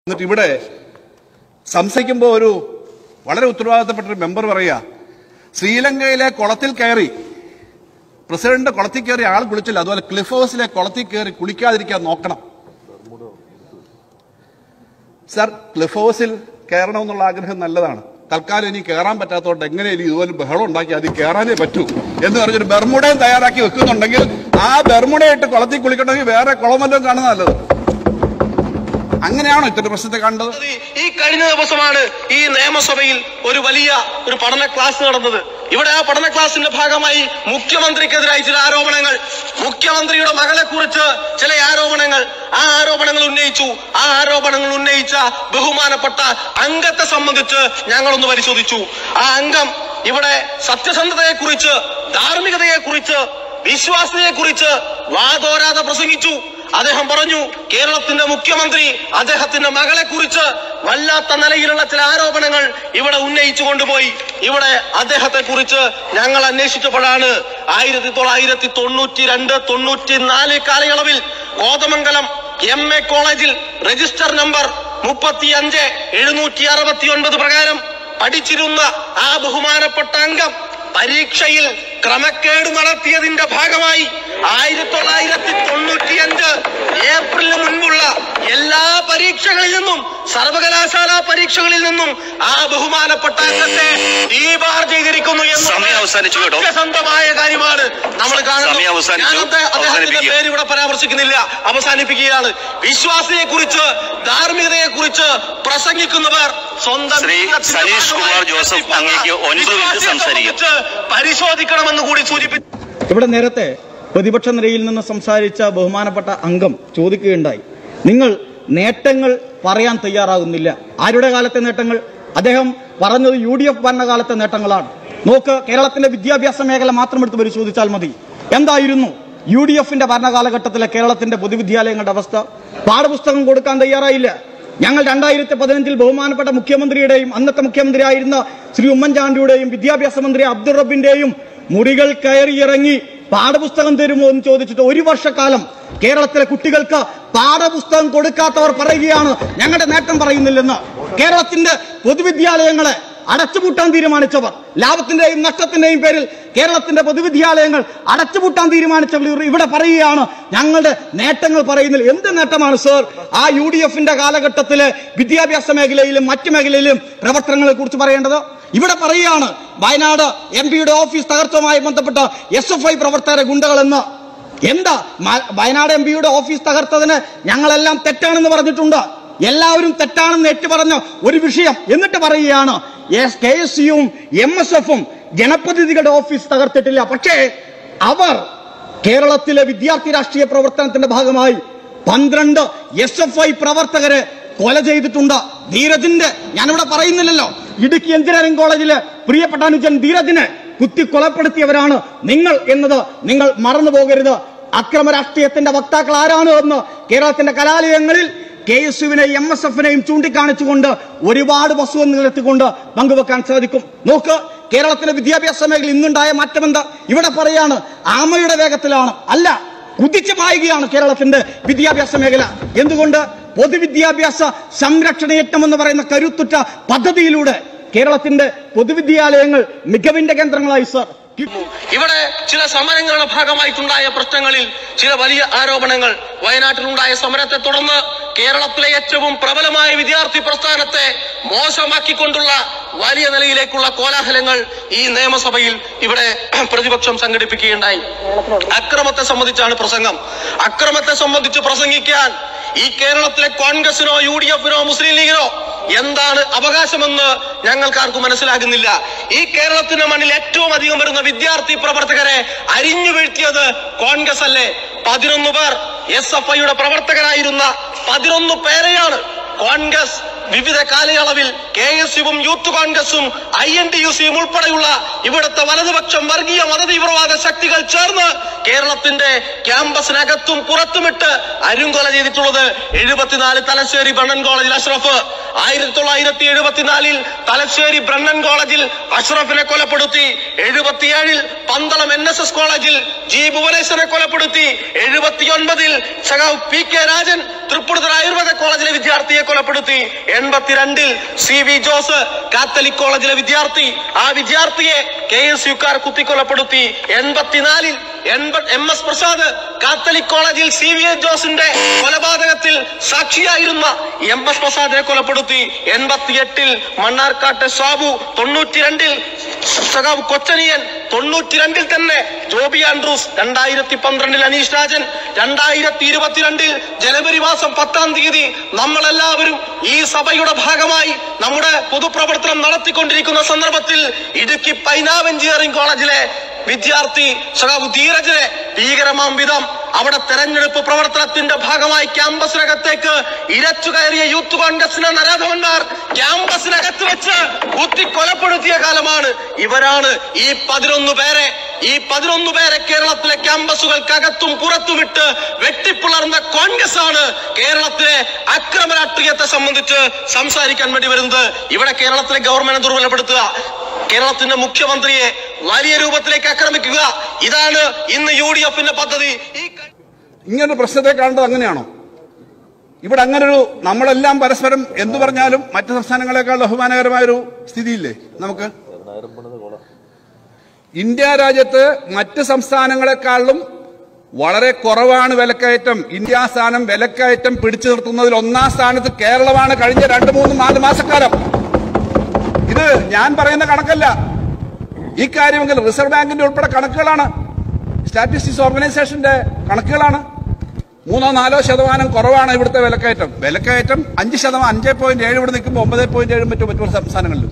എന്നിട്ട് ഇവിടെ സംസാരിക്കുമ്പോൾ ഒരു വളരെ ഉത്തരവാദിത്തപ്പെട്ട ഒരു മെമ്പർ പറയുക ശ്രീലങ്കയിലെ കുളത്തിൽ കയറി പ്രസിഡന്റ് കുളത്തിൽ കയറി ആൾ കുളിച്ചില്ല അതുപോലെ ക്ലിഫ് ഹൗസിലെ കുളത്തിൽ കയറി കുളിക്കാതിരിക്കാൻ നോക്കണം സർ ക്ലിഫ് ഹൗസിൽ കയറണമെന്നുള്ള ആഗ്രഹം നല്ലതാണ് തൽക്കാലം ഇനി കയറാൻ പറ്റാത്തതുകൊണ്ട് എങ്ങനെയും ഇതുപോലെ ബഹളം ഉണ്ടാക്കി അത് കയറാനേ പറ്റൂ എന്ന് പറഞ്ഞൊരു ബെർമുടയും തയ്യാറാക്കി വെക്കുന്നുണ്ടെങ്കിൽ ആ ബെർമുടയിട്ട് കുളത്തിൽ കുളിക്കണമെങ്കിൽ വേറെ കുളമല്ലോ കാണുന്നത് നല്ലത് അങ്ങനെയാണോ ഇത്തരം പ്രശ്നത്തെ കണ്ടത് ഈ കഴിഞ്ഞ ദിവസമാണ് ഈ നിയമസഭയിൽ ഒരു വലിയ ഒരു പഠന ക്ലാസ് നടന്നത് ഇവിടെ ആ പഠന ക്ലാസിന്റെ ഭാഗമായി മുഖ്യമന്ത്രിക്കെതിരായി ചില ആരോപണങ്ങൾ മുഖ്യമന്ത്രിയുടെ മകളെ കുറിച്ച് ചില ആരോപണങ്ങൾ ആ ആരോപണങ്ങൾ ഉന്നയിച്ചു ആ ആരോപണങ്ങൾ ഉന്നയിച്ച ബഹുമാനപ്പെട്ട അംഗത്തെ സംബന്ധിച്ച് ഞങ്ങളൊന്ന് പരിശോധിച്ചു ആ അംഗം ഇവിടെ സത്യസന്ധതയെ കുറിച്ച് ധാർമ്മികതയെ കുറിച്ച് വിശ്വാസതയെ കുറിച്ച് വാതോരാതെ പ്രസംഗിച്ചു അദ്ദേഹം പറഞ്ഞു കേരളത്തിന്റെ മുഖ്യമന്ത്രി അദ്ദേഹത്തിന്റെ മകളെ കുറിച്ച് വല്ലാത്ത നിലയിലുള്ള ചില ആരോപണങ്ങൾ ഇവിടെ ഉന്നയിച്ചു കൊണ്ടുപോയി ഇവിടെ അദ്ദേഹത്തെ കുറിച്ച് ഞങ്ങൾ അന്വേഷിച്ചപ്പോഴാണ് ആയിരത്തി തൊള്ളായിരത്തി തൊണ്ണൂറ്റി രണ്ട് തൊണ്ണൂറ്റി നാല് കാലയളവിൽ കോതമംഗലം എം എ കോളേജിൽ രജിസ്റ്റർ നമ്പർ മുപ്പത്തി അഞ്ച് എഴുന്നൂറ്റി അറുപത്തി ഒൻപത് പ്രകാരം പഠിച്ചിരുന്ന ആ ബഹുമാനപ്പെട്ട അംഗം പരീക്ഷയിൽ ക്രമക്കേട് നടത്തിയതിന്റെ ഭാഗമായി ആയിരത്തി തൊള്ളായിരത്തി തൊണ്ണൂറ്റിയഞ്ച് ഏപ്രിലിന് മുൻപുള്ള എല്ലാ പരീക്ഷകളിൽ നിന്നും സർവകലാശാല പരീക്ഷകളിൽ നിന്നും ആ ബഹുമാനപ്പെട്ട അംഗത്തെ ഡീബാർ ചെയ്തിരിക്കുന്നു എന്ന് സമയം അവസാനിച്ചു കേട്ടോ. സത്യസന്ധമായ കാര്യമാണ് നമ്മൾ കാണുന്നത് സമയം അവസാനിച്ചു. ഞാൻ അദ്ദേഹ- അദ്ദേഹത്തിന്റെ അവസാനിപ്പിക്കുക. പേര് ഇവിടെ പരാമർശിക്കുന്നില്ല അവസാനിപ്പിക്കുകയാണ് വിശ്വാസത്തെ കുറിച്ച് ധാർമ്മികതയെ കുറിച്ച് പ്രസംഗിക്കുന്നവർ സ്വന്തം ശ്രീ ജീവിതത്തിന്റെ സനീഷ് കുമാർ ഭാഗമായി ജോസഫ് അങ്ങേക്ക് ഒൻപത് മിനിറ്റ് വിശ്വാസത്തെ സംസാരിക്കാം. സംബന്ധിച്ച് പരിശോധിക്കണമെന്ന് കൂടി സൂചിപ്പിച്ചു ഇവിടെ നേരത്തെ പ്രതിപക്ഷ നിരയിൽ നിന്ന് സംസാരിച്ച ബഹുമാനപ്പെട്ട അംഗം ചോദിക്കുകയുണ്ടായി നിങ്ങൾ നേട്ടങ്ങൾ പറയാൻ തയ്യാറാകുന്നില്ല ആരുടെ കാലത്തെ നേട്ടങ്ങൾ അദ്ദേഹം പറഞ്ഞത് യു ഡി എഫ് ഭരണകാലത്തെ നേട്ടങ്ങളാണ് നോക്ക് കേരളത്തിന്റെ വിദ്യാഭ്യാസ മേഖല മാത്രം എടുത്ത് പരിശോധിച്ചാൽ മതി എന്തായിരുന്നു യു ഡി എഫിന്റെ ഭരണകാലഘട്ടത്തിലെ കേരളത്തിന്റെ പൊതുവിദ്യാലയങ്ങളുടെ അവസ്ഥ പാഠപുസ്തകം കൊടുക്കാൻ തയ്യാറായില്ല ഞങ്ങൾ രണ്ടായിരത്തി പതിനഞ്ചിൽ ബഹുമാനപ്പെട്ട മുഖ്യമന്ത്രിയുടെയും അന്നത്തെ മുഖ്യമന്ത്രിയായിരുന്ന ശ്രീ ഉമ്മൻചാണ്ടിയുടെയും വിദ്യാഭ്യാസ മന്ത്രി അബ്ദുൾ റബ്ബിന്റെയും മുറികൾ കയറിയിറങ്ങി പാഠപുസ്തകം തരുമോ എന്ന് ചോദിച്ചിട്ട് ഒരു വർഷക്കാലം കേരളത്തിലെ കുട്ടികൾക്ക് പാഠപുസ്തകം കൊടുക്കാത്തവർ പറയുകയാണ് ഞങ്ങളുടെ നേട്ടം പറയുന്നില്ലെന്ന് കേരളത്തിന്റെ പൊതുവിദ്യാലയങ്ങളെ അടച്ചുപൂട്ടാൻ തീരുമാനിച്ചവർ ലാഭത്തിന്റെയും നഷ്ടത്തിന്റെയും പേരിൽ കേരളത്തിന്റെ പൊതുവിദ്യാലയങ്ങൾ അടച്ചുപൂട്ടാൻ തീരുമാനിച്ചവർ ഇവർ ഇവിടെ പറയുകയാണ് ഞങ്ങളുടെ നേട്ടങ്ങൾ പറയുന്നില്ല എന്ത് നേട്ടമാണ് സർ ആ യു ഡി എഫിന്റെ കാലഘട്ടത്തിലെ വിദ്യാഭ്യാസ മേഖലയിലും മറ്റു മേഖലയിലും പ്രവർത്തനങ്ങളെ കുറിച്ച് പറയേണ്ടത് ഇവിടെ പറയുകയാണ് വയനാട് എം പിയുടെ ഓഫീസ് തകർച്ചയുമായി ബന്ധപ്പെട്ട എസ് എഫ് ഐ പ്രവർത്തകരെ ഗുണ്ടകളെന്ന് എന്താ മ- വയനാട് എം പിയുടെ ഓഫീസ് തകർത്തതിന് ഞങ്ങളെല്ലാം തെറ്റാണെന്ന് പറഞ്ഞിട്ടുണ്ട് എല്ലാവരും തെറ്റാണെന്ന് ഏറ്റുപറഞ്ഞ ഒരു വിഷയം എന്നിട്ട് പറയുകയാണ് കെ എസ് യുവും എം എസ് എഫും ജനപ്രതിനിധികളുടെ ഓഫീസ് തകർത്തിട്ടില്ല പക്ഷേ അവർ കേരളത്തിലെ വിദ്യാർത്ഥി രാഷ്ട്രീയ പ്രവർത്തനത്തിന്റെ ഭാഗമായി പന്ത്രണ്ട് എസ് എഫ് ഐ പ്രവർത്തകരെ കൊല ചെയ്തിട്ടുണ്ട് ധീരജിന്റെ ഞാനിവിടെ പറയുന്നില്ലല്ലോ ഇടുക്കി എഞ്ചിനീയറിംഗ് കോളേജിലെ പ്രിയപ്പെട്ട അനുജൻ ധീരജിനെ കുത്തി കൊലപ്പെടുത്തിയവരാണ് നിങ്ങൾ എന്നത് നിങ്ങൾ മറന്നു പോകരുത് അക്രമ രാഷ്ട്രീയത്തിന്റെ വക്താക്കൾ ആരാണ് എന്ന് കേരളത്തിന്റെ കലാലയങ്ങളിൽ കെ എസ് യുവിനെയും എം എസ് എഫിനെയും ചൂണ്ടിക്കാണിച്ചുകൊണ്ട് ഒരുപാട് വസ്തുത നിരത്തിക്കൊണ്ട് പങ്കുവെക്കാൻ സാധിക്കും നോക്ക് കേരളത്തിലെ വിദ്യാഭ്യാസ മേഖല ഇന്നുണ്ടായ മാറ്റമെന്താ ഇവിടെ പറയാണ് ആമയുടെ വേഗത്തിലാണ് അല്ല കുതിച്ചു പായുകയാണ് കേരളത്തിന്റെ വിദ്യാഭ്യാസ മേഖല എന്തുകൊണ്ട് പൊതുവിദ്യാഭ്യാസ സംരക്ഷണ യജ്ഞം എന്ന് പറയുന്ന കരുത്തുറ്റ പദ്ധതിയിലൂടെ കേരളത്തിന്റെ പൊതുവിദ്യാലയങ്ങൾ മികവിന്റെ കേന്ദ്രങ്ങളായി സർ ഇവിടെ ചില സമരങ്ങളുടെ ഭാഗമായിട്ടുണ്ടായ പ്രശ്നങ്ങളിൽ ചില വലിയ ആരോപണങ്ങൾ വയനാട്ടിലുണ്ടായ സമരത്തെ തുടർന്ന് കേരളത്തിലെ ഏറ്റവും പ്രബലമായ വിദ്യാർത്ഥി പ്രസ്ഥാനത്തെ മോശമാക്കിക്കൊണ്ടുള്ള വലിയ നിലയിലേക്കുള്ള കോലാഹലങ്ങൾ ഈ നിയമസഭയിൽ ഇവിടെ പ്രതിപക്ഷം സംഘടിപ്പിക്കുകയുണ്ടായി അക്രമത്തെ സംബന്ധിച്ചാണ് പ്രസംഗം അക്രമത്തെ സംബന്ധിച്ച് പ്രസംഗിക്കാൻ ഈ കേരളത്തിലെ കോൺഗ്രസിനോ യു ഡി എഫിനോ മുസ്ലിം ലീഗിനോ എന്താണ് അവകാശമെന്ന് ഞങ്ങൾക്കാർക്കും മനസ്സിലാകുന്നില്ല ഈ കേരളത്തിന്റെ മണ്ണിൽ ഏറ്റവും അധികം വരുന്ന വിദ്യാർത്ഥി പ്രവർത്തകരെ അരിഞ്ഞു വീഴ്ത്തിയത് കോൺഗ്രസ് അല്ലേ പതിനൊന്ന് പേർ എസ് എഫ് ഐയുടെ പ്രവർത്തകരായിരുന്ന പതിനൊന്ന് പേരെയാണ് കോൺഗ്രസ് വിവിധ കാലയളവിൽ കെ എസ് യുവും യൂത്ത് കോൺഗ്രസും ഐ എൻ ടി യു സിയും ഉൾപ്പെടെയുള്ള ഇവിടുത്തെ വലതുപക്ഷം വർഗീയ മതതീവ്രവാദ ശക്തികൾ ചേർന്ന് കേരളത്തിന്റെ ക്യാമ്പസിനകത്തും പുറത്തുമിട്ട് അരുങ്കൊല ചെയ്തിട്ടുള്ളത് എഴുപത്തിനാല് തലശ്ശേരി ബ്രണ്ണൻ കോളേജിൽ അഷ്റഫ് ആയിരത്തി തൊള്ളായിരത്തി എഴുപത്തിനാലിൽ തലശ്ശേരി ബ്രണ്ണൻ കോളേജിൽ അഷ്റഫിനെ കൊലപ്പെടുത്തി എഴുപത്തിയേഴിൽ പന്തളം എൻ എസ് എസ് കോളേജിൽ ജി ഭുവനേശ്വരെ കൊലപ്പെടുത്തി എഴുപത്തിയൊൻപതിൽ സഖാവ് പി കെ രാജൻ തൃപ്പൂണിത്തുറ ആയുർവേദ കോളേജിലെ വിദ്യാർത്ഥിയെ കുത്തിക്കൊലപ്പെടുത്തി എൺപത്തിരണ്ടിൽ സി വി ജോസ് കാത്തലിക് കോളേജിലെ വിദ്യാർത്ഥി ആ വിദ്യാർത്ഥിയെ കെ എസ് യുക്കാർ കുത്തിക്കൊലപ്പെടുത്തി എൺപത്തിനാലിൽ എം എസ് പ്രസാദ് കാത്തലിക് കോളേജിൽ സി വി എസ് ജോസിന്റെ കൊലപാതകത്തിൽ സാക്ഷിയായിരുന്ന എം എസ് പ്രസാദിനെ കൊലപ്പെടുത്തി എൺപത്തിയെട്ടിൽ മണ്ണാർക്കാട്ടെ സാബു തൊണ്ണൂറ്റിരണ്ടിൽ സഖാവ് കൊച്ചനിയൻ തൊണ്ണൂറ്റിരണ്ടിൽ തന്നെ ജോബി ആൻഡ്രൂസ് രണ്ടായിരത്തി പന്ത്രണ്ടിൽ അനീഷ് രാജൻ രണ്ടായിരത്തി ഇരുപത്തിരണ്ടിൽ ജനുവരി മാസം പത്താം തീയതി നമ്മളെല്ലാവരും ഈ സഭയുടെ ഭാഗമായി നമ്മുടെ പൊതുപ്രവർത്തനം നടത്തിക്കൊണ്ടിരിക്കുന്ന സന്ദർഭത്തിൽ ഇടുക്കി പൈനാവ് എഞ്ചിനീയറിംഗ് കോളേജിലെ വിദ്യാർത്ഥി സഖാവ് ധീരജിനെ ഭീകരമാം വിധം അവിടെ തെരഞ്ഞെടുപ്പ് പ്രവർത്തനത്തിന്റെ ഭാഗമായി ക്യാമ്പസിനകത്തേക്ക് ഇരച്ചു കയറിയ യൂത്ത് കോൺഗ്രസിന്റെ നരാധവന്മാർ ക്യാമ്പസിനകത്ത് വെച്ച് കുത്തി കൊലപ്പെടുത്തിയ കാലമാണ് ഇവരാണ് ഈ പതിനൊന്ന് പേരെ ഈ പതിനൊന്ന് പേരെ കേരളത്തിലെ ക്യാമ്പസുകൾക്കകത്തും പുറത്തുമിട്ട് വെട്ടിപ്പിളർന്ന കോൺഗ്രസ് ആണ് കേരളത്തിലെ അക്രമ രാഷ്ട്രീയത്തെ സംബന്ധിച്ച് സംസാരിക്കാൻ വേണ്ടി വരുന്നത് ഇവിടെ കേരളത്തിലെ ഗവൺമെന്റ് ദുർബലപ്പെടുത്തുക കേരളത്തിന്റെ മുഖ്യമന്ത്രിയെ വലിയ രൂപത്തിലേക്ക് ആക്രമിക്കുക ഇതാണ് ഇന്ന് യു ഡി എഫിന്റെ പദ്ധതി ഈ ക- ഇങ്ങനൊരു പ്രശ്നത്തെ കാണുന്നത് അങ്ങനെയാണോ ഇവിടെ അങ്ങനൊരു നമ്മളെല്ലാം പരസ്പരം എന്തു പറഞ്ഞാലും മറ്റു സംസ്ഥാനങ്ങളെക്കാൾ ബഹുമാനകരമായൊരു സ്ഥിതിയില്ലേ നമുക്ക് ഇന്ത്യ രാജ്യത്ത് മറ്റ് സംസ്ഥാനങ്ങളെക്കാളും വളരെ കുറവാണ് വിലക്കയറ്റം ഇന്ത്യ സ്ഥാനം വിലക്കയറ്റം പിടിച്ചു നിർത്തുന്നതിൽ ഒന്നാം സ്ഥാനത്ത് കേരളമാണ് കഴിഞ്ഞ രണ്ട് മൂന്ന് നാല് മാസക്കാലം ഇത് ഞാൻ പറയുന്ന കണക്കല്ല ഈ കാര്യമെങ്കിൽ റിസർവ് ബാങ്കിന്റെ ഉൾപ്പെടെ കണക്കുകളാണ് സ്റ്റാറ്റിസ്റ്റിക്സ് ഓർഗനൈസേഷന്റെ കണക്കുകളാണ് മൂന്നോ നാലോ ശതമാനം കുറവാണ് ഇവിടുത്തെ വിലക്കയറ്റം വിലക്കയറ്റം അഞ്ച് ശതമാനം അഞ്ച് പോയിന്റ് ഏഴ് ഇവിടെ നിൽക്കുമ്പോൾ ഒമ്പത് പോയിന്റ് ഏഴും മറ്റു മറ്റു സംസ്ഥാനങ്ങളിലും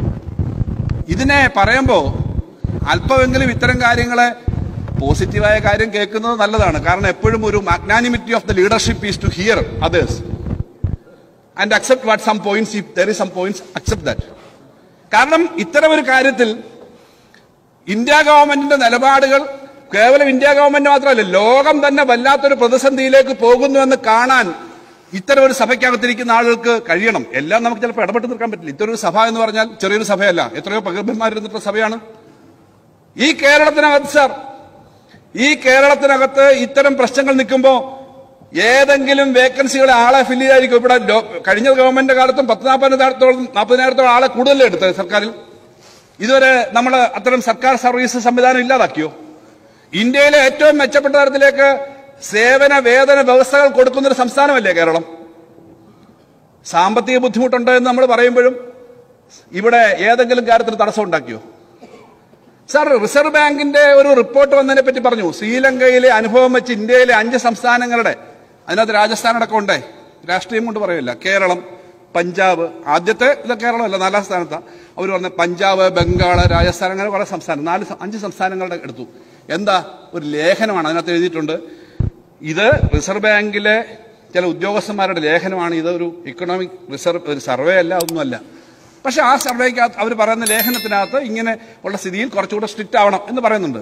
ഇതിനെ പറയുമ്പോൾ അല്പമെങ്കിലും ഇത്തരം കാര്യങ്ങളെ പോസിറ്റീവായ കാര്യം കേൾക്കുന്നത് നല്ലതാണ് കാരണം എപ്പോഴും ഒരു magnanimity of the leadership is to hear others and accept what some points if there is some points accept that കാരണം ഇത്തരം ഒരു കാര്യത്തിൽ ഇന്ത്യ ഗവൺമെന്റിന്റെ നിലപാടുകൾ കേവലം ഇന്ത്യ ഗവൺമെന്റ് മാത്രമല്ല ലോകം തന്നെ വല്ലാത്തൊരു പ്രതിസന്ധിയിലേക്ക് പോകുന്നുവെന്ന് കാണാൻ ഇത്തരം ഒരു സഭയ്ക്കകത്തിരിക്കുന്ന ആളുകൾക്ക് കഴിയണം എല്ലാം നമുക്ക് ചിലപ്പോൾ ഇടപെട്ട് നിൽക്കാൻ പറ്റില്ല ഇത്തരം ഒരു സഭ എന്ന് പറഞ്ഞാൽ ചെറിയൊരു സഭയല്ല എത്രയോ പ്രഗത്ഭന്മാരിരുന്നിട്ടുള്ള സഭയാണ് ഈ കേരളത്തിനകത്ത് സാർ ഈ കേരളത്തിനകത്ത് ഇത്തരം പ്രശ്നങ്ങൾ നിൽക്കുമ്പോൾ ഏതെങ്കിലും വേക്കൻസികളെ ആളെ ഫില്ല് ചെയ്തായിരിക്കും ഇവിടെ ലോ- കഴിഞ്ഞ ഗവൺമെന്റ് കാലത്തും പത്ത് നാൽപ്പതിനായിരത്തോളം നാൽപ്പതിനായിരത്തോളം ആളെ കൂടുതലേ എടുത്തത് സർക്കാരിൽ ഇതുവരെ നമ്മൾ അത്തരം സർക്കാർ സർവീസ് സംവിധാനം ഇല്ലാതാക്കിയോ ഇന്ത്യയിലെ ഏറ്റവും മെച്ചപ്പെട്ട തരത്തിലേക്ക് സേവന വേതന വ്യവസ്ഥകൾ കൊടുക്കുന്ന ഒരു സംസ്ഥാനമല്ലേ കേരളം സാമ്പത്തിക ബുദ്ധിമുട്ടുണ്ട് എന്ന് നമ്മൾ പറയുമ്പോഴും ഇവിടെ ഏതെങ്കിലും കാര്യത്തിൽ തടസ്സം ഉണ്ടാക്കിയോ സാർ റിസർവ് ബാങ്കിന്റെ ഒരു റിപ്പോർട്ട് വന്നതിനെ പറ്റി പറഞ്ഞു ശ്രീലങ്കയിലെ അനുഭവം വെച്ച് ഇന്ത്യയിലെ അഞ്ച് സംസ്ഥാനങ്ങളുടെ അതിനകത്ത് രാജസ്ഥാൻ അടക്കം ഉണ്ടേ രാഷ്ട്രീയം കൊണ്ട് പറയില്ല കേരളം പഞ്ചാബ് ആദ്യത്തെ ഇത് കേരളമല്ല നാലാം സ്ഥാനത്താണ് അവർ പറഞ്ഞ പഞ്ചാബ് ബംഗാൾ രാജസ്ഥാൻ അങ്ങനെ കുറെ സംസ്ഥാനം നാല് സം- അഞ്ച് സംസ്ഥാനങ്ങളുടെ എടുത്തു എന്താ ഒരു ലേഖനമാണ് അതിനകത്ത് എഴുതിയിട്ടുണ്ട് ഇത് റിസർവ് ബാങ്കിലെ ചില ഉദ്യോഗസ്ഥന്മാരുടെ ലേഖനമാണ് ഇത് ഒരു ഇക്കണോമിക് റിസർവ് ഒരു സർവേ അല്ല ഒന്നുമല്ല പക്ഷെ ആ സർവേക്കകത്ത് അവർ പറയുന്ന ലേഖനത്തിനകത്ത് ഇങ്ങനെ ഉള്ള സ്ഥിതിയിൽ കുറച്ചുകൂടെ സ്ട്രിക്റ്റ് ആവണം എന്ന് പറയുന്നുണ്ട്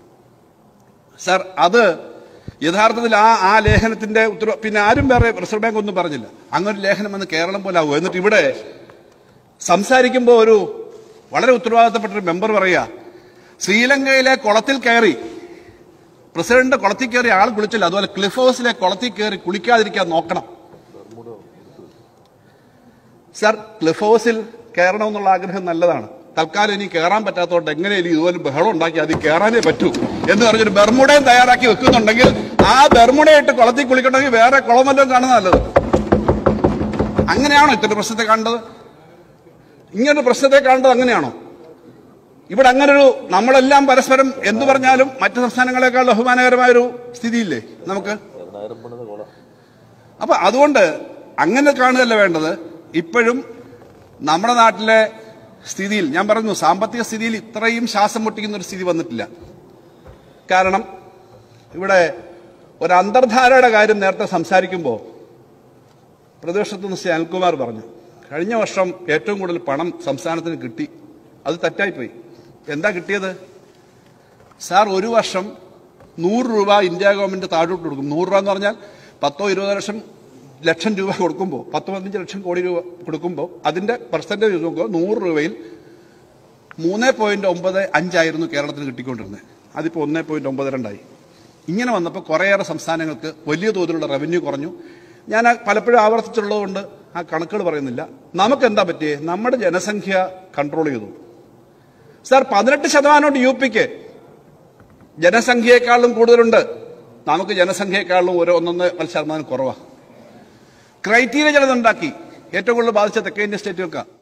സാർ അത് യഥാർത്ഥത്തിൽ ആ ആ ലേഖനത്തിന്റെ ഉത്തരവ് പിന്നെ ആരും വേറെ റിസർവ് ബാങ്ക് ഒന്നും പറഞ്ഞില്ല അങ്ങനെ ഒരു ലേഖനം വന്ന് കേരളം പോലെ ആവുക എന്നിട്ട് ഇവിടെ സംസാരിക്കുമ്പോൾ ഒരു വളരെ ഉത്തരവാദിത്തപ്പെട്ട ഒരു മെമ്പർ പറയുക ശ്രീലങ്കയിലെ കുളത്തിൽ കയറി പ്രസിഡന്റ് കുളത്തിൽ കയറി ആൾ കുളിച്ചില്ല അതുപോലെ ക്ലിഫ് ഹൗസിലെ കുളത്തിൽ കയറി കുളിക്കാതിരിക്കാൻ നോക്കണം സാർ ക്ലിഫ് ഹൗസിൽ കയറണമെന്നുള്ള ആഗ്രഹം നല്ലതാണ് തൽക്കാലം ഇനി കയറാൻ പറ്റാത്തതുകൊണ്ട് എങ്ങനെയാലും ഇതുപോലെ ബഹളം ഉണ്ടാക്കി അതിൽ കയറാനേ പറ്റൂ എന്ന് പറഞ്ഞൊരു ബർമുടയും തയ്യാറാക്കി വെക്കുന്നുണ്ടെങ്കിൽ ആ ബർമുടയിട്ട് കുളത്തിൽ കുളിക്കണമെങ്കിൽ വേറെ കുളമല്ലം കാണുന്നത് നല്ലത് അങ്ങനെയാണോ ഇത്തരം പ്രശ്നത്തെ കാണേണ്ടത് ഇങ്ങനൊരു പ്രശ്നത്തെ കാണേണ്ടത് അങ്ങനെയാണോ ഇവിടെ അങ്ങനൊരു നമ്മളെല്ലാം പരസ്പരം എന്തു പറഞ്ഞാലും മറ്റു സംസ്ഥാനങ്ങളെക്കാൾ ബഹുമാനകരമായൊരു സ്ഥിതിയില്ലേ നമുക്ക് അപ്പൊ അതുകൊണ്ട് അങ്ങനെ കാണുകയല്ല വേണ്ടത് ഇപ്പോഴും നമ്മുടെ നാട്ടിലെ സ്ഥിതിയിൽ ഞാൻ പറഞ്ഞു സാമ്പത്തിക സ്ഥിതിയിൽ ഇത്രയും ശ്വാസം മുട്ടിക്കുന്ന ഒരു സ്ഥിതി വന്നിട്ടില്ല കാരണം ഇവിടെ ഒരു അന്തർധാരയുടെ കാര്യം നേരത്തെ സംസാരിക്കുമ്പോൾ പ്രതിപക്ഷത്ത് നിന്ന് ശ്രീ അനിൽകുമാർ പറഞ്ഞു കഴിഞ്ഞ വർഷം ഏറ്റവും കൂടുതൽ പണം സംസ്ഥാനത്തിന് കിട്ടി അത് തെറ്റായിപ്പോയി എന്താ കിട്ടിയത് സാർ ഒരു വർഷം നൂറ് രൂപ ഇന്ത്യ ഗവൺമെന്റ് താഴോട്ട് കൊടുക്കും നൂറ് രൂപ എന്ന് പറഞ്ഞാൽ പത്തോ ഇരുപതോ ലക്ഷം ലക്ഷം രൂപ കൊടുക്കുമ്പോൾ പത്ത് പതിനഞ്ച് ലക്ഷം കോടി രൂപ കൊടുക്കുമ്പോൾ അതിന്റെ പെർസെന്റേജ് നോക്കുമ്പോൾ നൂറ് രൂപയിൽ മൂന്ന് പോയിന്റ് ഒമ്പത് അഞ്ചായിരുന്നു കേരളത്തിന് കിട്ടിക്കൊണ്ടിരുന്നത് അതിപ്പോൾ ഒന്ന് പോയിന്റ് ഒമ്പത് രണ്ടായി ഇങ്ങനെ വന്നപ്പോൾ കുറേയേറെ സംസ്ഥാനങ്ങൾക്ക് വലിയ തോതിലുള്ള റവന്യൂ കുറഞ്ഞു ഞാൻ ആ പലപ്പോഴും ആവർത്തിച്ചുള്ളതുകൊണ്ട് ആ കണക്കുകൾ പറയുന്നില്ല നമുക്ക് എന്താ പറ്റിയേ നമ്മുടെ ജനസംഖ്യ കൺട്രോൾ ചെയ്തു സാർ പതിനെട്ട് ശതമാനമുണ്ട് യു പിക്ക് ജനസംഖ്യയെക്കാളും കൂടുതലുണ്ട് നമുക്ക് ജനസംഖ്യയെക്കാളും ഒരു ഒന്നൊന്ന് ശതമാനം കുറവാ ക്രൈറ്റീരിയ ചിലതുണ്ടാക്കി ഏറ്റവും കൂടുതൽ ബാധിച്ച തെക്കേ ഇന്ത്യ സ്റ്റേറ്റുകൾക്കാണ്